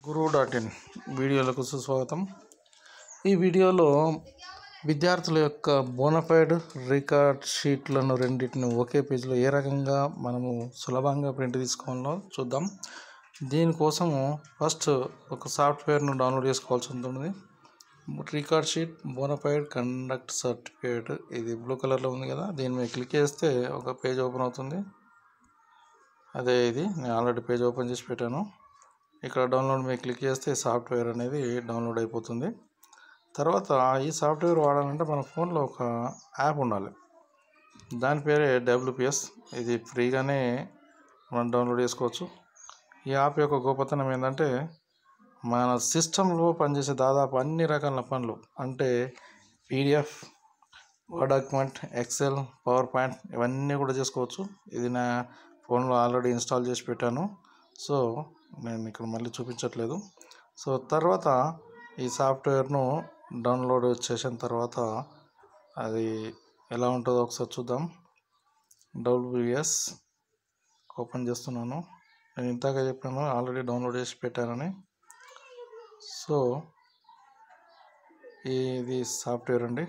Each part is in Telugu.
గురువు డాట్ ఇన్ వీడియోలకు సుస్వాగతం ఈ వీడియోలో విద్యార్థుల యొక్క బోనఫైడ్ రికార్డ్ షీట్లను రెండింటిని ఒకే పేజీలో ఏ రకంగా మనము సులభంగా ప్రింట్ తీసుకోవాలో చూద్దాం దీనికోసము ఫస్ట్ ఒక సాఫ్ట్వేర్ను డౌన్లోడ్ చేసుకోవాల్సి ఉంటుంది record sheet bonafide conduct certificate ఇది బ్లూ కలర్లో ఉంది కదా దీని మీద క్లిక్ చేస్తే ఒక పేజ్ ఓపెన్ అవుతుంది అదే ఇది నేను ఆల్రెడీ పేజ్ ఓపెన్ చేసి పెట్టాను ఇక్కడ డౌన్లోడ్ మీద క్లిక్ చేస్తే సాఫ్ట్వేర్ అనేది డౌన్లోడ్ అయిపోతుంది తర్వాత ఈ సాఫ్ట్వేర్ వాడాలంటే మన ఫోన్లో ఒక యాప్ ఉండాలి దాని పేరే డబ్ల్యూపిఎస్ ఇది ఫ్రీగానే మనం డౌన్లోడ్ చేసుకోవచ్చు ఈ యాప్ యొక్క గొప్పతనం ఏంటంటే మన సిస్టంలో పనిచేసే దాదాపు అన్ని రకాల పనులు అంటే PDF Word document Excel PowerPoint ఇవన్నీ కూడా చేసుకోవచ్చు ఇది నా ఫోన్లో ఆల్రెడీ ఇన్స్టాల్ చేసి పెట్టాను సో నేను ఇక్కడ మళ్ళీ చూపించట్లేదు సో తర్వాత ఈ సాఫ్ట్వేర్ను డౌన్లోడ్ చేసిన తర్వాత అది ఎలా ఉంటుందో ఒకసారి చూద్దాం డబ్ల్యూఎస్ ఓపెన్ చేస్తున్నాను నేను ఇంతగా చెప్పాను ఆల్రెడీ డౌన్లోడ్ చేసి పెట్టానని సో ఇది సాఫ్ట్వేర్ అండి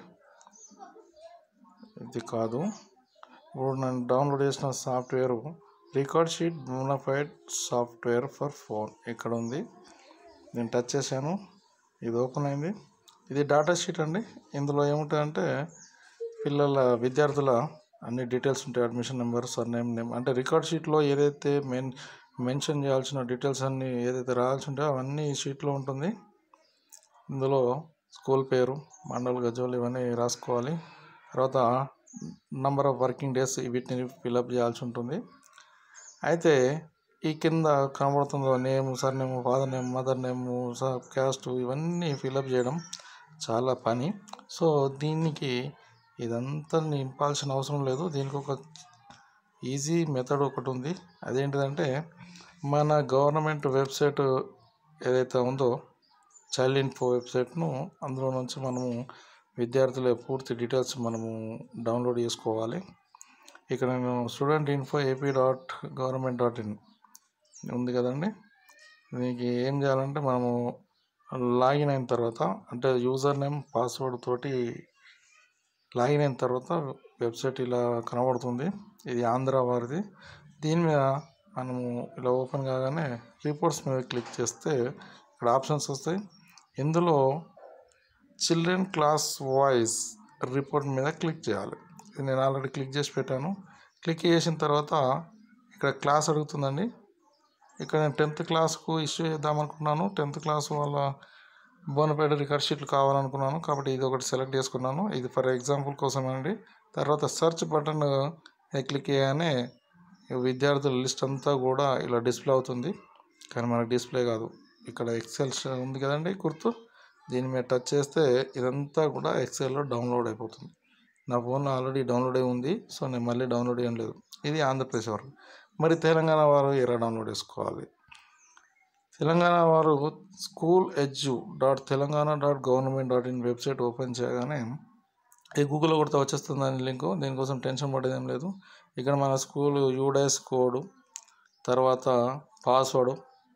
ఇది కాదు ఇప్పుడు నేను డౌన్లోడ్ చేసిన software record sheet bonafide software for phone ఇక్కడ ఉంది నేను టచ్ చేశాను ఇది ఓపెన్ అయింది ఇది డాటా షీట్ అండి ఇందులో ఏముంటుందంటే పిల్లల విద్యార్థుల అన్ని డీటెయిల్స్ ఉంటాయి అడ్మిషన్ నెంబర్ సర్నేమ్ నేమ్ అంటే రికార్డ్ షీట్లో ఏదైతే మెన్ మెన్షన్ చేయాల్సిన డీటెయిల్స్ అన్నీ ఏదైతే రాయాల్సి ఉంటాయో అవన్నీ ఈ షీట్లో ఉంటుంది ఇందులో స్కూల్ పేరు మండల్ గజోలు ఇవన్నీ రాసుకోవాలి తర్వాత నంబర్ ఆఫ్ వర్కింగ్ డేస్ వీటిని ఫిలప్ చేయాల్సి ఉంటుంది అయితే ఈ కింద కనబడుతుందో name surname father name mother name caste ఇవన్నీ ఫిలప్ చేయడం చాలా పని సో దీనికి ఇదంతా నింపాల్సిన అవసరం లేదు దీనికి ఒక ఈజీ మెథడ్ ఒకటి ఉంది అదేంటిదంటే మన గవర్నమెంట్ వెబ్సైట్ ఏదైతే ఉందో చైల్డ్ ఇన్ఫో వెబ్సైట్ను అందులో నుంచి మనము విద్యార్థుల పూర్తి డీటెయిల్స్ మనము డౌన్లోడ్ చేసుకోవాలి ఇక్కడ నేను student info AP dot government dot in ఉంది కదండి దీనికి ఏం చేయాలంటే మనము లాగిన్ అయిన తర్వాత అంటే యూజర్ నేమ్ పాస్వర్డ్ తోటి లాగిన్ అయిన తర్వాత వెబ్సైట్ ఇలా కనబడుతుంది ఇది ఆంధ్ర వారిది దీని మీద మనము ఇలా ఓపెన్ కాగానే రిపోర్ట్స్ మీద క్లిక్ చేస్తే ఇక్కడ ఆప్షన్స్ వస్తాయి ఇందులో చిల్డ్రన్ క్లాస్ వాయిస్ రిపోర్ట్ మీద క్లిక్ చేయాలి ఇది నేను ఆల్రెడీ క్లిక్ చేసి పెట్టాను క్లిక్ చేసిన తర్వాత ఇక్కడ క్లాస్ అడుగుతుందండి ఇక్కడ నేను టెన్త్ క్లాస్కు ఇష్యూ చేద్దాం అనుకున్నాను టెన్త్ క్లాస్ వాళ్ళ బోనపేట రికార్డ్ షీట్లు కావాలనుకున్నాను కాబట్టి ఇది ఒకటి సెలెక్ట్ చేసుకున్నాను ఇది ఫర్ ఎగ్జాంపుల్ కోసం అండి తర్వాత సెర్చ్ బటన్ క్లిక్ చేయగానే విద్యార్థుల లిస్ట్ అంతా కూడా ఇలా డిస్ప్లే అవుతుంది కానీ మనకు డిస్ప్లే కాదు ఇక్కడ ఎక్సెల్ ఉంది కదండి గుర్తు దీని మీద టచ్ చేస్తే ఇదంతా కూడా ఎక్సెల్లో డౌన్లోడ్ అయిపోతుంది నా ఫోన్లో ఆల్రెడీ డౌన్లోడ్ అయి ఉంది సో నేను మళ్ళీ డౌన్లోడ్ చేయడం లేదు ఇది ఆంధ్రప్రదేశ్ వారు మరి తెలంగాణ వారు ఎలా డౌన్లోడ్ చేసుకోవాలి తెలంగాణ వారు school edu dot Telangana dot government dot in website open చేయగానే ఈ గూగుల్లో కొడితే వచ్చేస్తుందని లింక్ దీనికోసం టెన్షన్ పడేది ఏం లేదు ఇక్కడ మన స్కూల్ యూడైస్ కోడ్ తర్వాత పాస్వర్డ్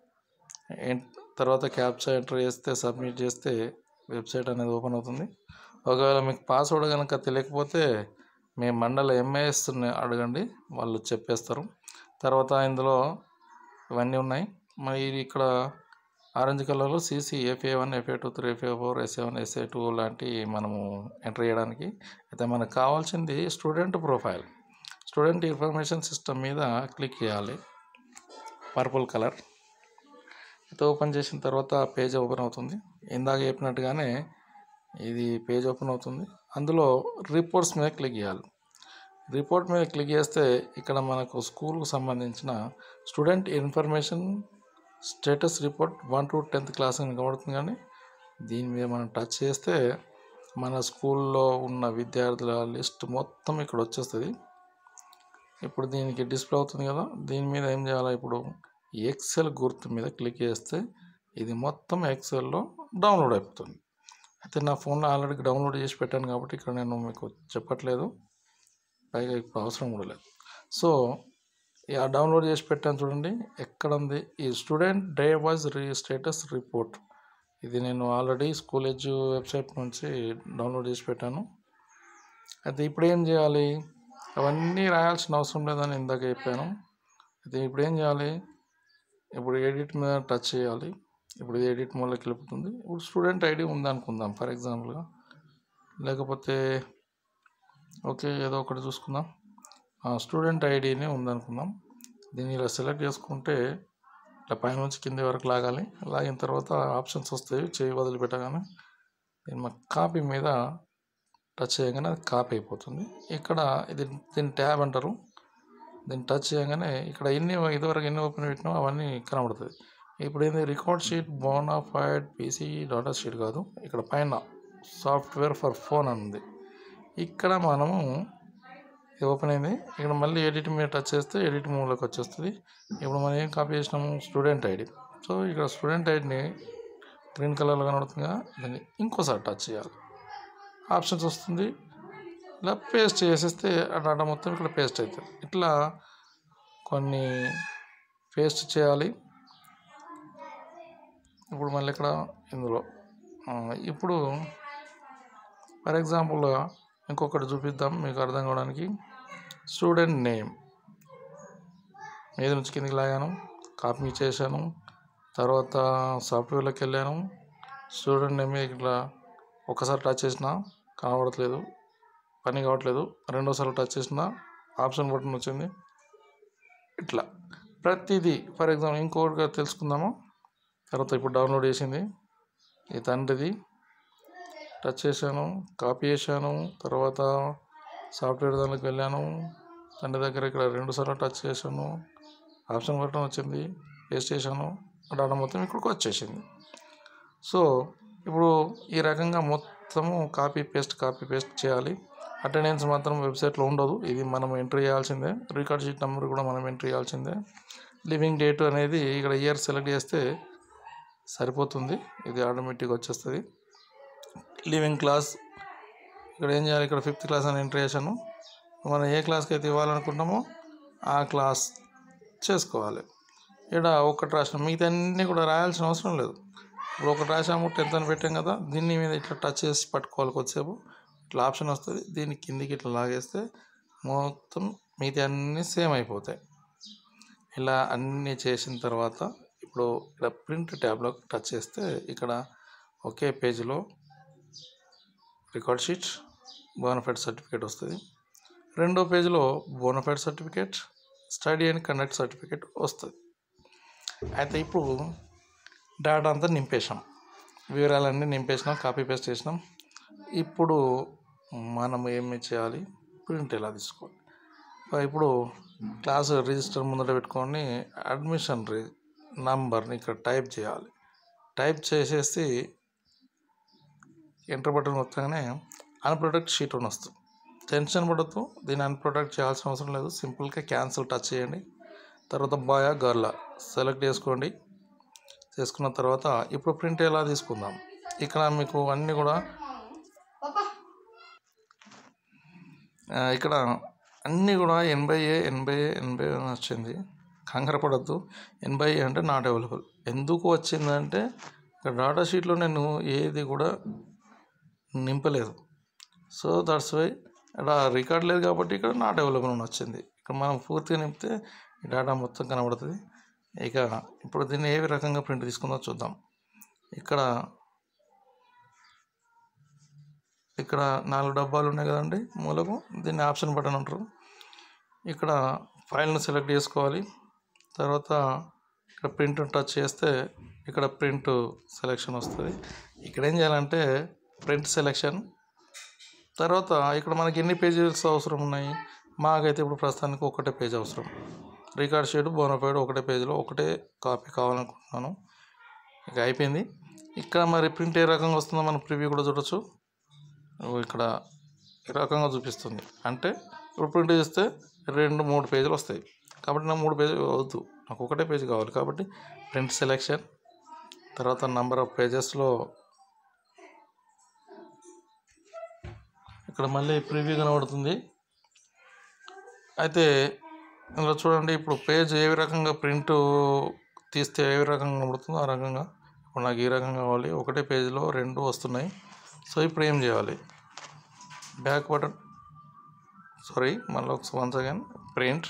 తర్వాత క్యాప్చా ఎంటర్ చేస్తే సబ్మిట్ చేస్తే వెబ్సైట్ అనేది ఓపెన్ అవుతుంది ఒకవేళ మీకు పాస్వర్డ్ కనుక తెలియకపోతే మీ మండల ఎంఐఎస్ని అడగండి వాళ్ళు చెప్పేస్తారు తర్వాత ఇందులో ఇవన్నీ ఉన్నాయి మరి ఇక్కడ ఆరెంజ్ కలర్లో CC FA one FA two three FA four SA one SA two లాంటి మనము ఎంటర్ చేయడానికి అయితే మనకు కావాల్సింది student profile student information system మీద క్లిక్ చేయాలి పర్పుల్ కలర్ అయితే ఓపెన్ చేసిన తర్వాత పేజ్ ఓపెన్ అవుతుంది ఇందాక చెప్పినట్టుగానే ఇది పేజ్ ఓపెన్ అవుతుంది అందులో రిపోర్ట్స్ మీద క్లిక్ చేయాలి రిపోర్ట్ మీద క్లిక్ చేస్తే ఇక్కడ మనకు స్కూల్కు సంబంధించిన student information status report one to tenth class అని కనబడుతుంది కానీ దీని మీద మనం టచ్ చేస్తే మన స్కూల్లో ఉన్న విద్యార్థుల లిస్ట్ మొత్తం ఇక్కడ వచ్చేస్తుంది ఇప్పుడు దీనికి డిస్ప్లే అవుతుంది కదా దీని మీద ఏం చేయాలి ఇప్పుడు ఎక్సెల్ గుర్తు మీద క్లిక్ చేస్తే ఇది మొత్తం ఎక్సెల్లో డౌన్లోడ్ అయిపోతుంది అయితే నా ఫోన్లో ఆల్రెడీ డౌన్లోడ్ చేసి పెట్టాను కాబట్టి ఇక్కడ నేను మీకు చెప్పట్లేదు పైగా ఇప్పుడు అవసరం కూడా లేదు సో ఇక డౌన్లోడ్ చేసి పెట్టాను చూడండి ఎక్కడ ఉంది ఈ స్టూడెంట్ డే వాజ్ రీ స్టేటస్ రిపోర్ట్ ఇది నేను ఆల్రెడీ స్కూల్ ఎడ్జ్ వెబ్సైట్ నుంచి డౌన్లోడ్ చేసి పెట్టాను అయితే ఇప్పుడు ఏం చేయాలి అవన్నీ రాయాల్సిన అవసరం లేదని ఇందాక చెప్పాను అయితే ఇప్పుడు ఏం చేయాలి ఇప్పుడు ఎడిట్ మీద టచ్ చేయాలి ఇప్పుడు ఎడిట్ మోడ్లోకి వెళ్ళిపోతుంది ఇప్పుడు స్టూడెంట్ ఐడి ఉందనుకుందాం ఫర్ ఎగ్జాంపుల్గా లేకపోతే ఓకే ఏదో ఒకటి చూసుకుందాం స్టూడెంట్ ఐడిని ఉందనుకుందాం దీన్ని ఇలా సెలెక్ట్ చేసుకుంటే ఇట్లా పైనుంచి కింది వరకు లాగాలి లాగిన తర్వాత ఆప్షన్స్ వస్తాయి చేయి వదిలిపెట్టగానే దీన్ని మా కాపీ మీద టచ్ చేయగానే అది కాపీ అయిపోతుంది ఇక్కడ ఇది దీన్ని ట్యాబ్ అంటారు దీన్ని టచ్ చేయగానే ఇక్కడ ఎన్ని ఇదివరకు ఎన్ని ఓపెన్ పెట్టినా అవన్నీ కనబడుతుంది ఇప్పుడు ఏంది record sheet bonafide PC data sheet కాదు ఇక్కడ పైన సాఫ్ట్వేర్ ఫర్ ఫోన్ అని ఉంది ఇక్కడ మనము ఇది ఓపెన్ అయింది ఇక్కడ మళ్ళీ ఎడిట్ మీద టచ్ చేస్తే ఎడిట్ మూవ్లోకి వచ్చేస్తుంది ఇప్పుడు మనం ఏం కాపీ చేసినాము స్టూడెంట్ ఐడి సో ఇక్కడ స్టూడెంట్ ఐడిని గ్రీన్ కలర్లో కనబడుతుందిగా దాన్ని ఇంకోసారి టచ్ చేయాలి ఆప్షన్స్ వస్తుంది ఇలా పేస్ట్ చేసేస్తే ఆ డేటా మొత్తం ఇక్కడ పేస్ట్ అవుతుంది ఇట్లా కొన్ని పేస్ట్ చేయాలి ఇప్పుడు మళ్ళీ ఇక్కడ ఇందులో ఆ, ఇప్పుడు ఫర్ ఎగ్జాంపుల్ ఇంకొకటి చూపిద్దాం మీకు అర్థం కావడానికి స్టూడెంట్ నేమ్ మీద నుంచి కిందికి లాగాను కాపీ చేశాను తర్వాత సాఫ్ట్వేర్లోకి వెళ్ళాను స్టూడెంట్ నేమ్ మీద ఇట్లా ఒకసారి టచ్ చేసిన కనబడట్లేదు పని కావట్లేదు రెండోసారి టచ్ చేసిన ఆప్షన్ బటన్ వచ్చింది ఇట్లా ప్రతిదీ ఫర్ ఎగ్జాంపుల్ ఇంకొకటిగా తెలుసుకుందాము తర్వాత ఇప్పుడు డౌన్లోడ్ చేసింది ఈ తండ్రిది టచ్ చేశాను కాపీ చేశాను తర్వాత సాఫ్ట్వేర్ దానికి వెళ్ళాను తండ్రి దగ్గర ఇక్కడ రెండు సార్లు టచ్ చేశాను ఆప్షన్ బటన్ వచ్చింది పేస్ట్ చేశాను డేటా మొత్తం ఇక్కడికి వచ్చేసింది సో ఇప్పుడు ఈ రకంగా మొత్తము కాపీ పేస్ట్ కాపీ పేస్ట్ చేయాలి అటెండెన్స్ మాత్రం వెబ్సైట్లో ఉండదు ఇది మనం ఎంట్రీ చేయాల్సిందే రికార్డ్ షీట్ నెంబర్ కూడా మనం ఎంట్రీ చేయాల్సిందే లివింగ్ డేట్ అనేది ఇక్కడ ఇయర్ సెలెక్ట్ చేస్తే సరిపోతుంది ఇది ఆటోమేటిక్గా వచ్చేస్తుంది లివింగ్ క్లాస్ ఇక్కడ ఏం చేయాలి ఇక్కడ ఫిఫ్త్ క్లాస్ అని ఎంట్రీ చేశాను మనం ఏ క్లాస్కి అయితే ఇవ్వాలనుకుంటామో ఆ క్లాస్ చేసుకోవాలి ఇక్కడ ఒకటి రాసిన మిగతా అన్నీ కూడా రాయాల్సిన అవసరం లేదు ఇప్పుడు ఒకటి రాసాము టెన్త్ అని పెట్టాం కదా దీన్ని మీద ఇట్లా టచ్ చేసి పట్టుకోవాలి కొద్దిసేపు ఇట్లా ఆప్షన్ వస్తుంది దీన్ని కిందికి ఇట్లా లాగేస్తే మొత్తం మిగతా అన్నీ సేమ్ అయిపోతాయి ఇలా అన్నీ చేసిన తర్వాత ఇప్పుడు ఇక్కడ ప్రింట్ ట్యాబ్లో టచ్ చేస్తే ఇక్కడ ఒకే పేజీలో రికార్డ్ షీట్ బోనఫైడ్ సర్టిఫికేట్ వస్తుంది రెండో పేజీలో bonafide certificate study and conduct certificate వస్తుంది అయితే ఇప్పుడు డేటా అంతా నింపేసాం వివరాలన్నీ నింపేసినాం కాపీ పేస్ట్ చేసినాం ఇప్పుడు మనం ఏమి చేయాలి ప్రింట్ ఎలా తీసుకోవాలి ఇప్పుడు క్లాస్ రిజిస్టర్ ముందట పెట్టుకొని అడ్మిషన్ రి నంబర్ని ఇక్కడ టైప్ చేయాలి టైప్ చేసేసి ఎంటర్ బటన్ వస్తానే అన్ప్రొడక్ట్ షీట్ అని వస్తుంది టెన్షన్ పడద్దు దీన్ని అన్ప్రొడక్ట్ చేయాల్సిన అవసరం లేదు సింపుల్గా క్యాన్సిల్ టచ్ చేయండి తర్వాత బాయా గర్లా సెలెక్ట్ చేసుకోండి చేసుకున్న తర్వాత ఇప్పుడు ప్రింట్ ఎలా తీసుకుందాం ఇక్కడ మీకు అన్నీ కూడా ఆ, ఇక్కడ అన్నీ కూడా ఎనభై ఏ ఎనభై ఏ ఎనభై ఏ అని వచ్చింది కంగారు పడద్దు ఎనభై ఏ అంటే నాట్ అవైలబుల్ ఎందుకు వచ్చిందంటే ఇక్కడ డాటా షీట్లో నేను ఏది కూడా నింపలేదు సో దట్స్ వై ఇక్కడ రికార్డ్ లేదు కాబట్టి ఇక్కడ నాట్ అవైలబుల్ అని వచ్చింది ఇక్కడ మనం పూర్తిగా నింపితే ఈ డేటా మొత్తం కనబడుతుంది ఇక ఇప్పుడు దీన్ని ఏ రకంగా ప్రింట్ తీసుకుందో చూద్దాం ఇక్కడ ఇక్కడ నాలుగు డబ్బాలు ఉన్నాయి కదండి మూలకు దీన్ని ఆప్షన్ బటన్ అంటారు ఇక్కడ ఫైల్ను సెలెక్ట్ చేసుకోవాలి తర్వాత ఇక్కడ ప్రింట్ టచ్ చేస్తే ఇక్కడ ప్రింట్ సెలెక్షన్ వస్తుంది ఇక్కడ ఏం చేయాలంటే ప్రింట్ సెలెక్షన్ తర్వాత ఇక్కడ మనకి ఎన్ని పేజెస్ అవసరం ఉన్నాయి మాకైతే ఇప్పుడు ప్రస్తుతానికి ఒకటే పేజ్ అవసరం రికార్డ్ షీట్ బోనఫైడ్ ఒకటే పేజీలో ఒకటే కాపీ కావాలనుకుంటున్నాను ఇక అయిపోయింది ఇక్కడ మరి ప్రింట్ ఏ రకంగా వస్తుందో మనం ప్రివ్యూ కూడా చూడొచ్చు ఓ ఇక్కడ ఈ రకంగా చూపిస్తుంది అంటే ఇప్పుడు ప్రింట్ చేస్తే రెండు మూడు పేజీలు వస్తాయి కాబట్టి నాకు మూడు పేజీలు వద్దు నాకు ఒకటే పేజీ కావాలి కాబట్టి ప్రింట్ సెలెక్షన్ తర్వాత నంబర్ ఆఫ్ పేజెస్లో ఇక్కడ మళ్ళీ ప్రివ్యూ కనబడుతుంది అయితే ఇందులో చూడండి ఇప్పుడు పేజ్ ఏ రకంగా ప్రింట్ తీస్తే ఏ రకంగా కనబడుతుందో ఆ రకంగా ఇప్పుడు నాకు ఈ రకంగా కావాలి ఒకటే పేజ్లో రెండు వస్తున్నాయి సో ఇప్పుడు ఏం చేయాలి బ్యాక్ బటన్ సారీ మళ్ళీ ఒకసారి once again print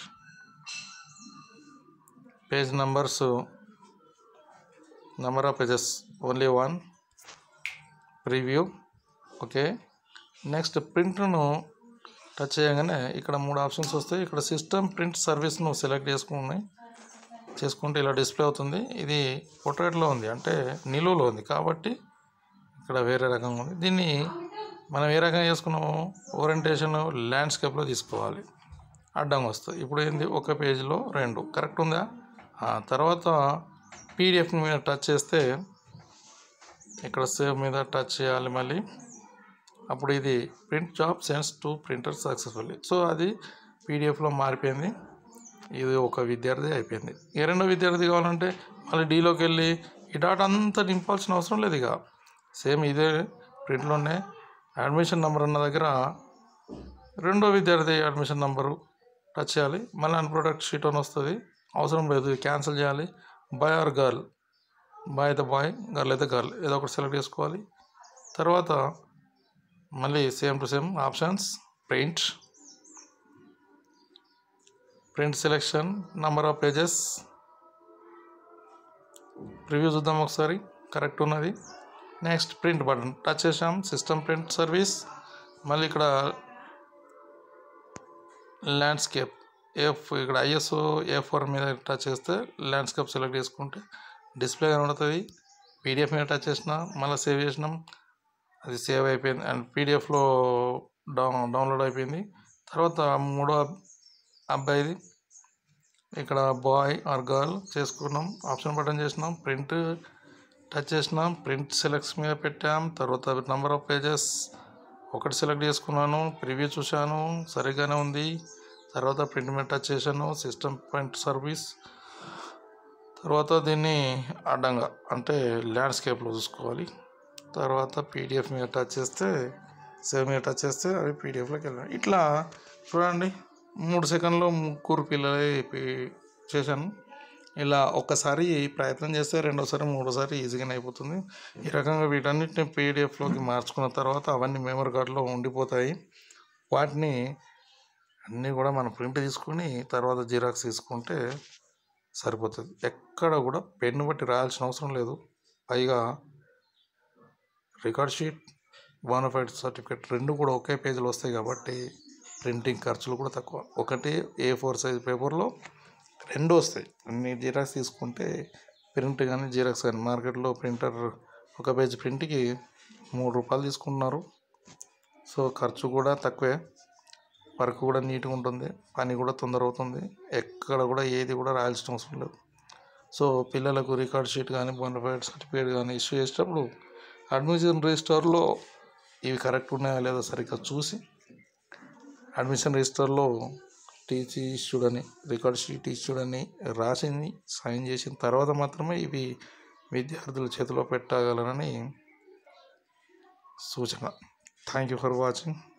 page numbers number of pages only one preview okay next ప్రింట్ను టచ్ చేయగానే ఇక్కడ మూడు ఆప్షన్స్ వస్తాయి ఇక్కడ సిస్టమ్ ప్రింట్ సర్వీస్ను సెలెక్ట్ చేసుకుని చేసుకుంటే ఇలా డిస్ప్లే అవుతుంది ఇది పొట్రేట్లో ఉంది అంటే నిలువలో ఉంది కాబట్టి ఇక్కడ వేరే రకంగా ఉంది దీన్ని మనం ఏ రకంగా చేసుకున్నాము ఓరియంటేషన్ ల్యాండ్స్కేప్లో తీసుకోవాలి అడ్డంగా వస్తుంది ఇప్పుడు ఏంది ఒక పేజీలో రెండు కరెక్ట్ ఉందా ఆ తర్వాత పీడిఎఫ్ మీద టచ్ చేస్తే ఇక్కడ సేవ్ మీద టచ్ చేయాలి మళ్ళీ అప్పుడు ఇది print job sends to printer successfully so అది పీడిఎఫ్లో మారిపోయింది ఇది ఒక విద్యార్థి అయిపోయింది ఏ రెండో విద్యార్థి కావాలంటే మళ్ళీ డీలోకి వెళ్ళి ఈ డాటా అంతా నింపాల్సిన అవసరం లేదు ఇక సేమ్ ఇదే ప్రింట్లోనే అడ్మిషన్ నెంబర్ అన్న దగ్గర రెండో విద్యార్థి అడ్మిషన్ నెంబరు టచ్ చేయాలి మళ్ళీ అన్ ప్రొడక్ట్ షీట్ అని వస్తుంది అవసరం లేదు క్యాన్సిల్ చేయాలి బాయ్ ఆర్ గర్ల్ బాయ్ అయితే బాయ్ గర్ల్ అయితే గర్ల్ ఏదో ఒకటి సెలెక్ట్ చేసుకోవాలి తర్వాత మళ్ళీ same to same options print print selection number of pages review చూద్దాం ఒకసారి కరెక్ట్ ఉన్నది నెక్స్ట్ ప్రింట్ బటన్ టచ్ చేసాం సిస్టమ్ ప్రింట్ సర్వీస్ మళ్ళీ ఇక్కడ ల్యాండ్స్కేప్ ఎఫ్ ఇక్కడ ఐఎస్ఓ ఏ ఫోర్ మీద టచ్ చేస్తే ల్యాండ్స్కేప్ సెలెక్ట్ చేసుకుంటే డిస్ప్లే కనబడుతుంది పీడిఎఫ్ మీద టచ్ చేసిన మళ్ళీ సేవ్ చేసినాం అది సేవ్ అయిపోయింది అండ్ పీడిఎఫ్లో డౌన్ డౌన్లోడ్ అయిపోయింది తర్వాత మూడో అబ్బాయిది ఇక్కడ బాయ్ ఆర్ గర్ల్ చేసుకున్నాం ఆప్షన్ బటన్ చేసినాం ప్రింట్ టచ్ చేసినాం ప్రింట్ సెలెక్ట్స్ మీద పెట్టాం తర్వాత నెంబర్ ఆఫ్ పేజెస్ ఒకటి సెలెక్ట్ చేసుకున్నాను ప్రివ్యూ చూశాను సరిగానే ఉంది తర్వాత ప్రింట్ మీద టచ్ చేశాను సిస్టమ్ ప్రింట్ సర్వీస్ తర్వాత దీన్ని అడ్డంగా అంటే ల్యాండ్స్కేప్లో చూసుకోవాలి తర్వాత పీడిఎఫ్ మీద టచ్ చేస్తే సేవ్ మీద టచ్ చేస్తే అవి పీడిఎఫ్లోకి వెళ్ళాలి ఇట్లా చూడండి మూడు సెకండ్లో ముగ్గురు పిల్లలే పి- చేశాను ఇలా ఒక్కసారి ప్రయత్నం చేస్తే రెండోసారి మూడోసారి ఈజీగానే అయిపోతుంది ఈ రకంగా వీటన్నిటిని పీడిఎఫ్లోకి మార్చుకున్న తర్వాత అవన్నీ మెమరీ కార్డులో ఉండిపోతాయి వాటిని అన్నీ కూడా మనం ప్రింట్ తీసుకుని తర్వాత జిరాక్స్ తీసుకుంటే సరిపోతుంది ఎక్కడ కూడా పెన్ను బట్టి రాయాల్సిన అవసరం లేదు పైగా రికార్డ్ షీట్ బోనఫైడ్ సర్టిఫికేట్ రెండు కూడా ఒకే పేజీలో వస్తాయి కాబట్టి ప్రింటింగ్ ఖర్చులు కూడా తక్కువ ఒకటి ఏ ఫోర్ సైజ్ పేపర్లో రెండు వస్తాయి అన్ని జిరాక్స్ తీసుకుంటే ప్రింట్ కానీ జిరాక్స్ కానీ మార్కెట్లో ప్రింటర్ ఒక పేజ్ ప్రింట్కి మూడు రూపాయలు తీసుకుంటున్నారు సో ఖర్చు కూడా తక్కువే వర్క్ కూడా నీట్గా ఉంటుంది పని కూడా తొందర అవుతుంది ఎక్కడ కూడా ఏది కూడా రాయాల్సిన అవసరం లేదు సో పిల్లలకు రికార్డ్ షీట్ కానీ బోనఫైడ్ సర్టిఫికేట్ కానీ ఇష్యూ చేసేటప్పుడు అడ్మిషన్ రిజిస్టర్లో ఇవి కరెక్ట్ ఉన్నాయా లేదా సరిగ్గా చూసి అడ్మిషన్ రిజిస్టర్లో టీసీ ఇష్యూడ్ అని రికార్డ్ షీట్ ఇష్యూడ్ అని రాసింది సైన్ చేసిన తర్వాత మాత్రమే ఇవి విద్యార్థుల చేతిలో పెట్టగలరని సూచన థ్యాంక్ యూ ఫర్ వాచింగ్